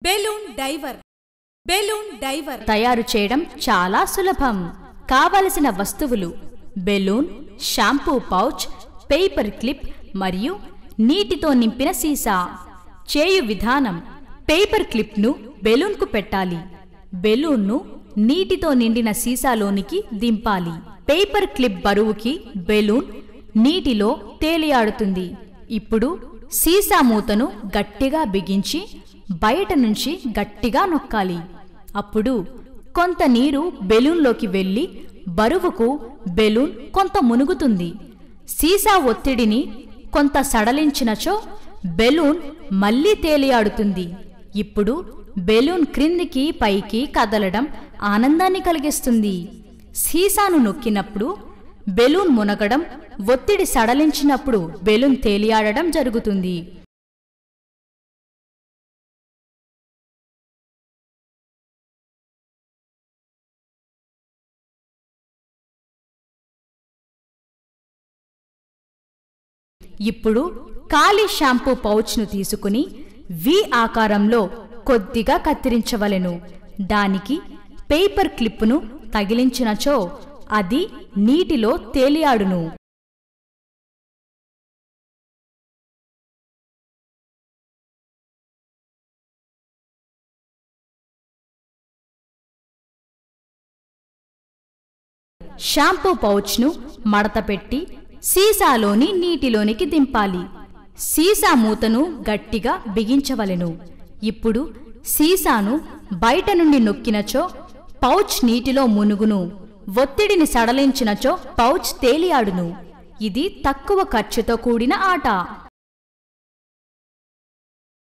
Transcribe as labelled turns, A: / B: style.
A: balloon driver balloon driver
B: తయారు చేయడం చాలా సులభం కావలసిన వస్తువులు balloon shampoo pouch paper clip మరియు నీటితో నింపిన సీసా చేయు విధానం పేపర్ క్లిప్ను బెలూన్కు పెట్టాలి బెలూన్ను నీటితో నిండిన సీసాలోనికి దింపాలి పేపర్ క్లిప్ బరువుకి బెలూన్ నీటిలో తేలియాడుతుంది ఇప్పుడు సీసా మూతను గట్టిగా బిగించి బయట నుంచి గట్టిగా నొక్కాలి అప్పుడు కొంత నీరు బెలూన్లోకి వెళ్ళి బరువుకు బెలూన్ కొంత మునుగుతుంది సీసా ఒత్తిడిని కొంత సడలించినచో బెలూన్ మళ్ళీ తేలియాడుతుంది ఇప్పుడు బెలూన్ క్రిందికి పైకి కదలడం ఆనందాన్ని కలిగిస్తుంది సీసాను నొక్కినప్పుడు బెలూన్ మునగడం ఒత్తిడి సడలించినప్పుడు బెలూన్ తేలియాడడం జరుగుతుంది ఇప్పుడు ఖాళీ షాంపూ పౌచ్ను తీసుకుని వి ఆకారంలో కొద్దిగా కత్తిరించవలెను దానికి పేపర్ క్లిప్పును తగిలించినచో అది నీటిలో తేలియాడును షాంపూ పౌచ్ను మడతపెట్టి సీసాలోని నీటిలోనికి దింపాలి సీసా మూతను గట్టిగా బిగించవలెను ఇప్పుడు సీసాను బయట నుండి నొక్కినచో పౌచ్ నీటిలో మునుగును ఒత్తిడిని సడలించినచో పౌచ్ తేలియాడును ఇది తక్కువ ఖర్చుతో కూడిన ఆట